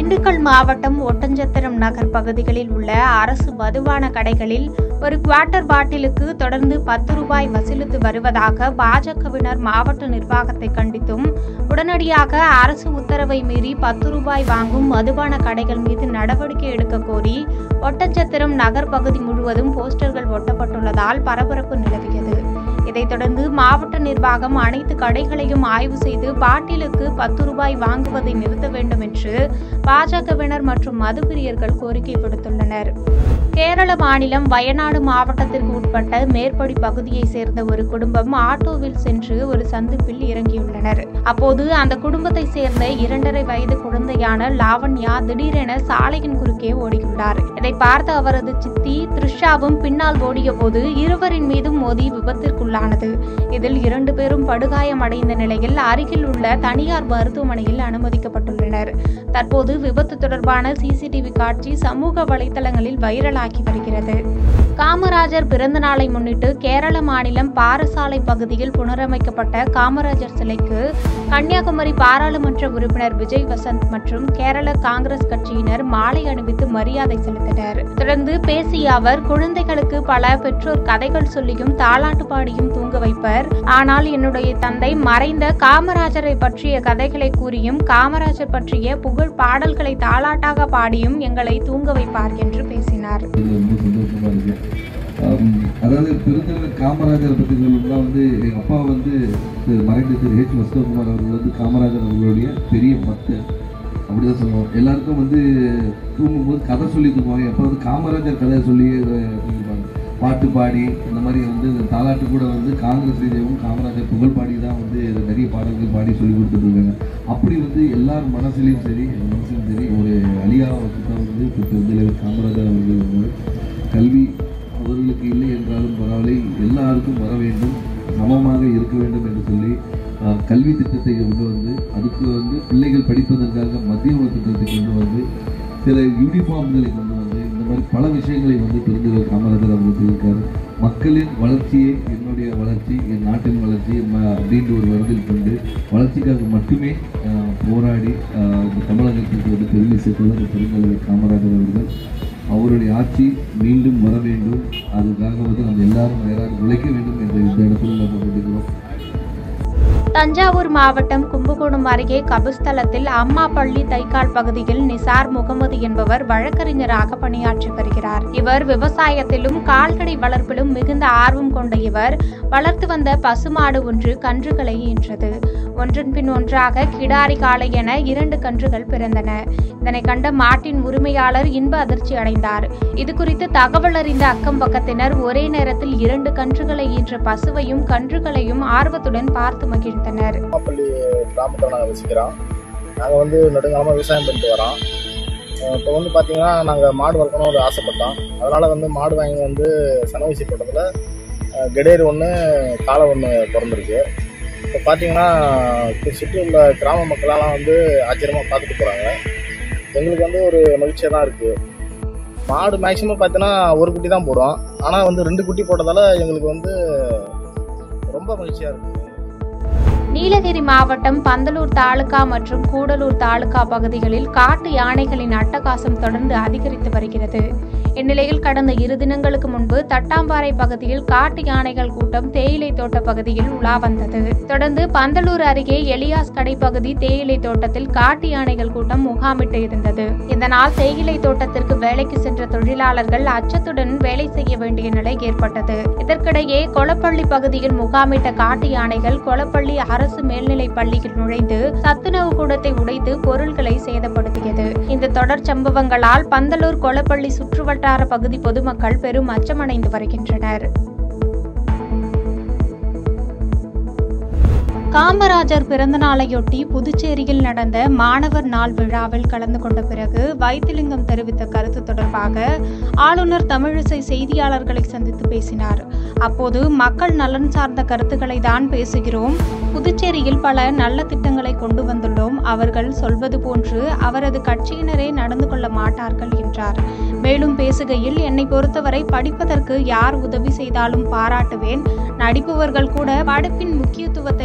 திண்டுக்கல் மாவட்டம் ஒட்டஞ்சத்திரம் நகர் பகுதிகளில் உள்ள அரசு மதுபான கடைகளில் ஒரு குவார்ட்டர் பாட்டிலுக்கு தொடர்ந்து பத்து ரூபாய் வசூலித்து வருவதாக பாஜகவினர் மாவட்ட நிர்வாகத்தை கண்டித்தும் உடனடியாக அரசு உத்தரவை மீறி பத்து ரூபாய் வாங்கும் மதுபான கடைகள் மீது நடவடிக்கை எடுக்க கோரி ஒட்டஞ்சத்திரம் நகர் பகுதி முழுவதும் போஸ்டர்கள் ஒட்டப்பட்டுள்ளதால் பரபரப்பு நிலவியது இதைத் தொடர்ந்து மாவட்ட நிர்வாகம் அனைத்து கடைகளையும் ஆய்வு செய்து பாட்டிலுக்கு பத்து ரூபாய் வாங்குவதை நிறுத்த வேண்டும் என்று பாஜகவினர் மற்றும் மதுப்பிரியர்கள் கோரிக்கை விடுத்துள்ளனர் கேரள மாநிலம் வயநாடு மாவட்டத்திற்கு உட்பட்ட மேற்படி பகுதியைச் சேர்ந்த ஒரு குடும்பம் ஆட்டோவில் சென்று ஒரு சந்திப்பில் இறங்கியுள்ளனர் அப்போது அந்த குடும்பத்தைச் சேர்ந்த இரண்டரை வயது குழந்தையான லாவண்யா திடீரென சாலையின் குறுக்கே ஓடியுள்ளார் இதை பார்த்த அவரது சித்தி த்ரிஷாவும் பின்னால் ஓடியபோது இருவரின் மீதும் மோதி விபத்திற்குள்ளானது இதில் இரண்டு பேரும் படுகாயமடைந்த நிலையில் அருகில் உள்ள தனியார் மருத்துவமனையில் அனுமதிக்கப்பட்டுள்ளனர் தற்போது விபத்து தொடர்பான சிசிடிவி காட்சி சமூக வலைதளங்களில் வைரலாகி வருகிறது காமராஜர் பிறந்த நாளை முன்னிட்டு கேரள மாநிலம் பாரசாலை பகுதியில் புனரமைக்கப்பட்ட காமராஜர் சிலைக்கு கன்னியாகுமரி பாராளுமன்ற உறுப்பினர் விஜய் வசந்த் மற்றும் கேரள காங்கிரஸ் கட்சியினர் மாலை அணிவித்து மரியாதை செலுத்தினர் தொடர்ந்து பேசிய அவர் குழந்தைகளுக்கு பல பெற்றோர் கதைகள் சொல்லியும் தாலாட்டு பாடியும் தூங்க வைப்பர் ஆனால் என்னுடைய தந்தை மறைந்த காமராஜரை பற்றிய கதைகளை கூறியும் காமராஜர் பற்றிய புகழ் பாடல்களை தாலாட்டாக பாடியும் எங்களை தூங்க வைப்பார் என்று பேசினார் இது ரொம்ப சந்தோஷமா இருக்கு ஆம், அதாவது பெருந்தலைவர் காமராஜர் பற்றி சொல்லணும்னா வந்து எங்கள் அப்பா வந்து திரு மறைந்த திரு ஹெச் வசந்தகுமார் அவர்கள் வந்து காமராஜர் அவர்களுடைய பெரிய பக்தர் அப்படிதான் சொல்லுவோம் எல்லாருக்கும் வந்து தூங்கும்போது கதை சொல்லி தூங்குவாங்க அப்போ வந்து காமராஜர் கதை சொல்லி அஹ், தூங்குவாங்க பாட்டு பாடி இந்த மாதிரி வந்து இந்த தாலாட்டு கூட வந்து காங்கிரஸ் ரீதியாகவும் காமராஜர் புகழ் பாடி தான் வந்து நிறைய பாடல்கள் பாடி சொல்லி கொடுத்துட்டு இருக்காங்க அப்படி வந்து எல்லார் மனசுலையும் சரி என் மனசுலையும் சரி ஒரு அழியா தான் வந்து திரு பெருந்தலைவர் காமராஜர் அவர்கள் வந்து கல்வி அவர்களுக்கு இல்லை என்றாலும் பரவாயில்லை எல்லாருக்கும் வர வேண்டும் சமமாக இருக்க வேண்டும் என்று சொல்லி ஆஹ், கல்வி திட்டத்தை கொண்டு வந்து அதுக்கு வந்து பிள்ளைகள் படிப்பதற்காக மத்திய உணவு திட்டத்தை கொண்டு வந்து சில யூனிஃபார்ம்களை கொண்டு வந்து இந்த மாதிரி பல விஷயங்களை வந்து பெருந்தலைவர் காமராஜர் அவர்கள் செய்திருக்காரு மக்களின் வளர்ச்சியே என்னுடைய வளர்ச்சி என் நாட்டின் வளர்ச்சி ம- அப்படின்ற ஒரு வருதில் கொண்டு வளர்ச்சிக்காக மட்டுமே ஆஹ், போராடி ஆஹ், இந்த தமிழகத்திற்கு வந்து பெருமை சேர்த்தவர் இந்த பெருந்தலைவர் காமராஜர் அவர்கள் அவருடைய ஆட்சி மீண்டும் வர வேண்டும் அதுக்காக வந்து நம்ம எல்லாரும் வேறாக உழைக்க வேண்டும் என்ற இந்த இடத்துல நம்ம வேண்டுகிறோம் தஞ்சாவூர் மாவட்டம் கும்பகோணம் அருகே கபுஸ்தலத்தில் அம்மா பள்ளி தைக்கால் பகுதியில் நிசார் முகமது என்பவர் வழக்கறிஞராக பணியாற்றி வருகிறார் இவர் விவசாயத்திலும் கால்நடை வளர்ப்பிலும் மிகுந்த ஆர்வம் கொண்ட இவர் வளர்த்து வந்த பசுமாடு ஒன்று கன்றுகளை ஈன்றது ஒன்றன் பின் ஒன்றாக கிடாரி காளை என இரண்டு கன்றுகள் பிறந்தன இதனை கண்ட மாட்டின் உரிமையாளர் இன்ப அதிர்ச்சி அடைந்தார் இது குறித்து தகவல் அறிந்த அக்கம் பக்கத்தினர் ஒரே நேரத்தில் இரண்டு கன்றுகளை ஈன்ற பசுவையும் கன்றுகளையும் ஆர்வத்துடன் பார்த்து மகிழ்ந்தனர் பள்ளி கிராமத்தில் நாங்கள் வசிக்கிறோம் நாங்கள் வந்து நெடுங்காலமாக விவசாயம் பண்ணிட்டு வரோம் இப்போ வந்து பார்த்தீங்கன்னா நாங்கள் மாடு வளர்க்கணும்னு ஒரு ஆசைப்பட்டோம் அதனால் வந்து மாடு வாங்கி வந்து சனவசி போட்டதில் கெடேர் ஒன்று காளை ஒன்று பிறந்திருக்கு இப்போ பார்த்தீங்கன்னா இப்போ சுற்றி உள்ள கிராம மக்களெல்லாம் வந்து ஆச்சரியமாக பார்த்துட்டு போகிறாங்க எங்களுக்கு வந்து ஒரு மகிழ்ச்சியாக தான் இருக்குது மாடு மேக்ஸிமம் பார்த்தீங்கன்னா ஒரு குட்டி தான் போடும் ஆனால் வந்து ரெண்டு குட்டி போட்டதால் எங்களுக்கு வந்து ரொம்ப மகிழ்ச்சியாக இருக்குது நீலகிரி மாவட்டம் பந்தலூர் தாலுகா மற்றும் கூடலூர் தாலுகா பகுதிகளில் காட்டு யானைகளின் அட்டகாசம் தொடர்ந்து அதிகரித்து வருகிறது இந்நிலையில் கடந்த இரு தினங்களுக்கு முன்பு தட்டாம்பாறை பகுதியில் காட்டு யானைகள் கூட்டம் தேயிலை தோட்ட பகுதியில் உலா வந்தது தொடர்ந்து பந்தலூர் அருகே எலியாஸ் கடை பகுதி தேயிலை தோட்டத்தில் காட்டு யானைகள் கூட்டம் முகாமிட்டு இருந்தது இதனால் தேயிலை தோட்டத்திற்கு வேலைக்கு சென்ற தொழிலாளர்கள் அச்சத்துடன் வேலை செய்ய வேண்டிய நிலை ஏற்பட்டது இதற்கிடையே கொளப்பள்ளி பகுதியில் முகாமிட்ட காட்டு யானைகள் கொளப்பள்ளி அரசு மேல்நிலைப் பள்ளியில் நுழைந்து சத்துணவு கூடத்தை உடைத்து பொருட்களை சேதப்படுத்தியது இந்த தொடர் சம்பவங்களால் பந்தலூர் கொளப்பள்ளி சுற்றுவட்டார பகுதி பொதுமக்கள் பெரும் அச்சமடைந்து வருகின்றனர் காமராஜர் பிறந்த நாளையொட்டி புதுச்சேரியில் நடந்த மாணவர் நாள் விழாவில் கலந்து கொண்ட பிறகு வைத்திலிங்கம் தெரிவித்த கருத்து தொடர்பாக ஆளுநர் தமிழிசை செய்தியாளர்களை சந்தித்து பேசினார் அப்போது மக்கள் நலன் சார்ந்த கருத்துக்களை தான் பேசுகிறோம் புதுச்சேரியில் பல நல்ல திட்டங்களை கொண்டு வந்துள்ளோம் அவர்கள் சொல்வது போன்று அவரது கட்சியினரே நடந்து கொள்ள மாட்டார்கள் என்றார் மேலும் பேசுகையில் என்னை பொறுத்தவரை படிப்பதற்கு யார் உதவி செய்தாலும் பாராட்டுவேன் நடிப்பவர்கள் கூட படிப்பின் முக்கியத்துவத்தை உணர்ந்து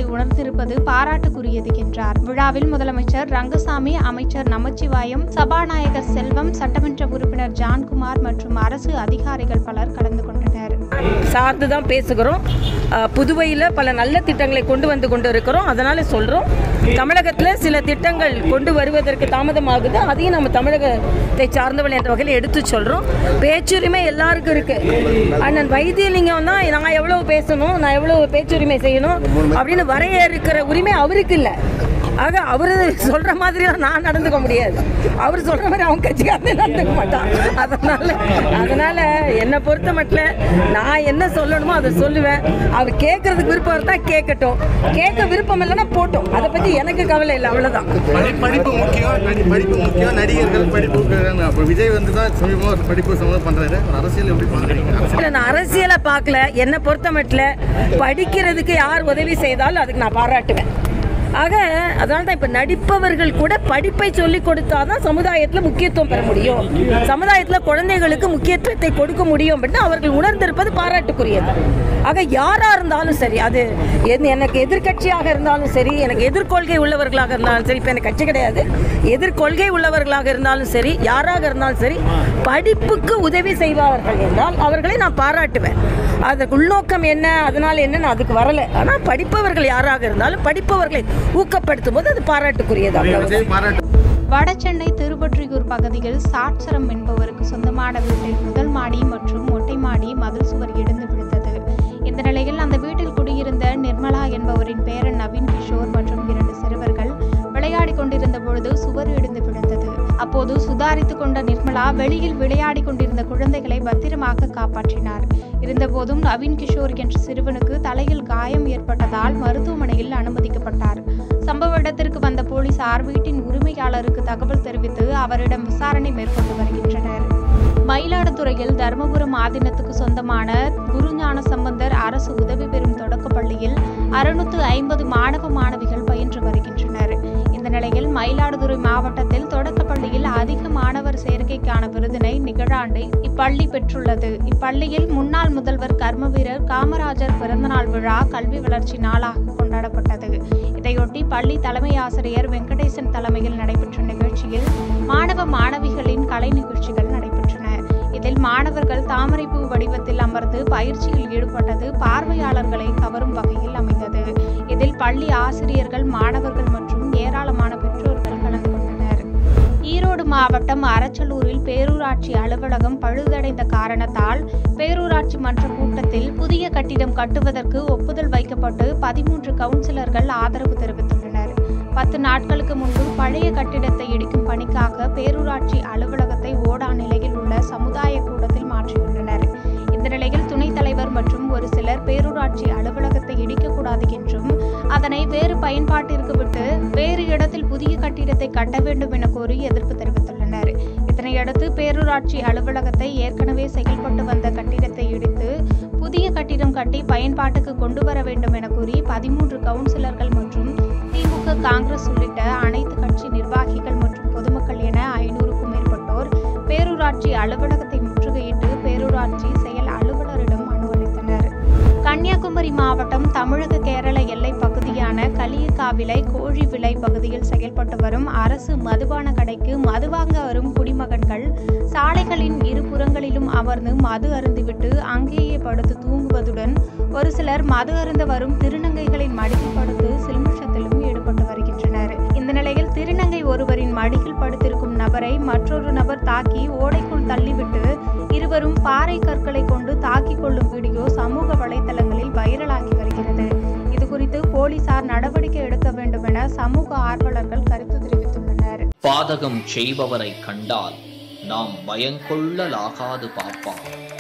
முன்வைத்திருப்பது பாராட்டுக்குரியது என்றார் விழாவில் முதலமைச்சர் ரங்கசாமி அமைச்சர் நமச்சிவாயம் சபாநாயகர் செல்வம் சட்டமன்ற உறுப்பினர் ஜான்குமார் மற்றும் அரசு அதிகாரிகள் பலர் கலந்து கொண்டனர் சார்ந்து தான் பேசுகிறோம் அஹ், புதுவையில் பல நல்ல திட்டங்களை கொண்டு வந்து கொண்டு இருக்கிறோம் அதனால் சொல்கிறோம் தமிழகத்தில் சில திட்டங்கள் கொண்டு வருவதற்கு தாமதமாகுது அதையும் நம்ம தமிழகத்தை சார்ந்தவள் என்ற வகையில் எடுத்து சொல்கிறோம் பேச்சுரிமை எல்லாருக்கும் இருக்குது அண்ணன் வைத்தியலிங்கம் தான் நான் எவ்வளோ பேசணும் நான் எவ்வளோ பேச்சுரிமை செய்யணும் அப்படின்னு வரையறுக்கிற உரிமை அவருக்கு இல்லை ஆக அவர் சொல்கிற மாதிரிலாம் நான் நடந்துக்க முடியாது அவர் சொல்கிற மாதிரி அவங்க கட்சிக்காரனே நடந்துக்க மாட்டான் அதனால் அதனால் என்னை பொறுத்த மட்டும் நான் என்ன சொல்லணுமோ அதை சொல்லுவேன் அவர் கேட்கறதுக்கு விருப்பம் இருந்தால் கேட்கட்டும் கேட்க விருப்பம் இல்லைன்னா போட்டோம் அதை பற்றி எனக்கு கவலை இல்லை அவ்வளோதான் படி- படிப்பு முக்கியம் நடி- படிப்பு முக்கியம் நடிகர்கள் படிப்பு அப்போ விஜய் வந்து தான் சமீபமாக ஒரு படிப்பு சம்மந்தம் பண்ணுறாரு அரசியல் எப்படி பண்ணுறீங்க இல்லை நான் அரசியலை பார்க்கல என்னை பொறுத்த மட்டும் படிக்கிறதுக்கு யார் உதவி செய்தாலும் அதுக்கு நான் பாராட்டுவேன் ஆக அதனால தான் இப்போ நடிப்பவர்கள் கூட படிப்பை சொல்லி கொடுத்தாதான் சமுதாயத்தில் முக்கியத்துவம் பெற முடியும் சமுதாயத்தில் குழந்தைகளுக்கு முக்கியத்துவத்தை கொடுக்க முடியும் அப்படின்னு அவர்கள் உணர்ந்திருப்பது பாராட்டுக்குரியது ஆக யாராக இருந்தாலும் சரி அது எது- எனக்கு எதிர்க்கட்சியாக இருந்தாலும் சரி எனக்கு எதிர்கொள்கை உள்ளவர்களாக இருந்தாலும் சரி இப்போ எனக்கு கட்சி கிடையாது எதிர்கொள்கை உள்ளவர்களாக இருந்தாலும் சரி யாராக இருந்தாலும் சரி படிப்புக்கு உதவி செய்வார்கள் என்றால் அவர்களை நான் பாராட்டுவேன் அதற்கு உள்நோக்கம் என்ன அதனால் என்னன்னு அதுக்கு வரல ஆனால் படிப்பவர்கள் யாராக இருந்தாலும் படிப்பவர்களை ஊக்கப்படுத்தும் போது அது பாராட்டுக்குரியது அவ்வளவுதான். விஜய் பாராட்டு வடசென்னை திருவொற்றியூர் பகுதியில் சாட்சரம் என்பவருக்கு சொந்தமான வீட்டில் முதல் மாடி மற்றும் மொட்டை மாடி மதில் சுவர் இடிந்து விழுந்தது இந்த நிலையில் அந்த வீட்டில் குடியிருந்த நிர்மலா என்பவரின் பேரன் நவீன் கிஷோர் மற்றும் இரண்டு சிறுவர்கள் விளையாடிக் கொண்டிருந்த பொழுது சுவர் இடிந்து விழுந்தது அப்போது சுதாரித்துக் கொண்ட நிர்மலா வெளியில் விளையாடிக் கொண்டிருந்த குழந்தைகளை பத்திரமாக காப்பாற்றினார் இருந்தபோதும் நவீன் கிஷோர் என்ற சிறுவனுக்கு தலையில் காயம் ஏற்பட்டதால் மருத்துவமனையில் அனுமதிக்கப்பட்டார் சம்பவ இடத்திற்கு வந்த போலீசார் வீட்டின் உரிமையாளருக்கு தகவல் தெரிவித்து அவரிடம் விசாரணை மேற்கொண்டு வருகின்றனர் மயிலாடுதுறையில் தருமபுரம் ஆதீனத்துக்கு சொந்தமான குருஞான சம்பந்தர் அரசு உதவி பெறும் தொடக்கப் பள்ளியில் அறுநூத்து ஐம்பது மாணவ மாணவிகள் பயின்று வருகின்றனர் இந்த நிலையில் மயிலாடுதுறை மாவட்டத்தில் தொடக்கப் பள்ளியில் அதிக மாணவர் சேர்க்கைக்கான விருதினை நிகழாண்டு இப்பள்ளி பெற்றுள்ளது இப்பள்ளியில் முன்னாள் முதல்வர் கர்மவீரர் காமராஜர் பிறந்தநாள் விழா கல்வி வளர்ச்சி நாளாக கொண்டாடப்பட்டது இதையொட்டி பள்ளி தலைமை ஆசிரியர் வெங்கடேசன் தலைமையில் நடைபெற்ற நிகழ்ச்சியில் மாணவ மாணவிகளின் கலை நிகழ்ச்சிகள் நடைபெற்றன இதில் மாணவர்கள் தாமரைப்பூ வடிவத்தில் அமர்ந்து பயிற்சியில் ஈடுபட்டது பார்வையாளர்களை கவரும் வகையில் அமைந்தது இதில் பள்ளி ஆசிரியர்கள் மாணவர்கள் மற்றும் ஏராளமான பெற்றோர்கள் கலந்து கொண்டனர் ஈரோடு மாவட்டம் அரச்சலூரில் பேரூராட்சி அலுவலகம் பழுதடைந்த காரணத்தால் பேரூராட்சி மன்ற கூட்டத்தில் புதிய கட்டிடம் கட்டுவதற்கு ஒப்புதல் வைக்கப்பட்டு பதிமூன்று கவுன்சிலர்கள் ஆதரவு தெரிவித்துள்ளனர் பத்து நாட்களுக்கு முன்பு பழைய கட்டிடத்தை இடிக்கும் பணிக்காக பேரூராட்சி அலுவலகத்தை ஓடா நிலையில் உள்ள சமுதாய கூடத்தில் மாற்றியுள்ளனர் இந்த நிலையில் துணைத் தலைவர் மற்றும் ஒரு சிலர் பேரூராட்சி அலுவலகத்தை இடிக்கக்கூடாது என்றும் அதனை வேறு பயன்பாட்டிற்கு விட்டு வேறு இடத்தில் புதிய கட்டிடத்தை கட்ட வேண்டும் என கோரி எதிர்ப்பு தெரிவித்துள்ளனர் இதனையடுத்து பேரூராட்சி அலுவலகத்தை ஏற்கனவே செயல்பட்டு வந்த கட்டிடத்தை இடித்து புதிய கட்டிடம் கட்டி பயன்பாட்டுக்கு கொண்டு வர வேண்டும் என கூறி பதிமூன்று கவுன்சிலர்கள் மற்றும் திமுக காங்கிரஸ் உள்ளிட்ட அனைத்து கட்சி நிர்வாகிகள் மற்றும் பொதுமக்கள் என ஐநூறுக்கும் மேற்பட்டோர் பேரூராட்சி அலுவலகத்தை முற்றுகையிட்டு பேரூராட்சி செயல் அலுவலரிடம் மனு அளித்தனர் கன்னியாகுமரி மாவட்டம் தமிழக கேரள எல்லைப் பகுதியான களியக்காவிளை கோழிவிளை பகுதியில் செயல்பட்டு வரும் அரசு மதுபான கடைக்கு மது வாங்க வரும் குடிமகன்கள் சாலைகளின் இருபுறங்களிலும் அமர்ந்து மது அருந்திவிட்டு அங்கேயே படுத்து தூங்குவதுடன் ஒரு சிலர் மது அருந்த வரும் திருநங்கைகளின் மடியில் படுத்து சில்மிஷத்திலும் ஈடுபட்டு வருகின்றனர் இந்த நிலையில் திருநங்கை ஒருவரின் மடியில் படுத்திருக்கும் நபரை மற்றொரு நபர் தாக்கி ஓடைக்குள் தள்ளிவிட்டு இருவரும் பாறை கற்களை கொண்டு தாக்கிக் கொள்ளும் வீடியோ சமூக வலைதளங்களில் வைரலாகி வருகிறது இதுகுறித்து போலீசார் நடவடிக்கை எடுக்க வேண்டும் என சமூக ஆர்வலர்கள் கருத்து தெரிவித்துள்ளனர் பாதகம் செய்பவரை கண்டால் நாம் பயங்கொள்ளலாகாது பாப்பா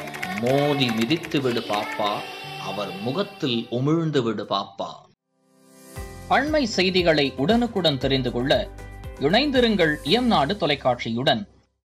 மோதி மிதித்து விடு பாப்பா அவர் முகத்தில் உமிழ்ந்து விடு பாப்பா அண்மை செய்திகளை உடனுக்குடன் தெரிந்து கொள்ள இணைந்திருங்கள் இயம்நாடு தொலைக்காட்சியுடன்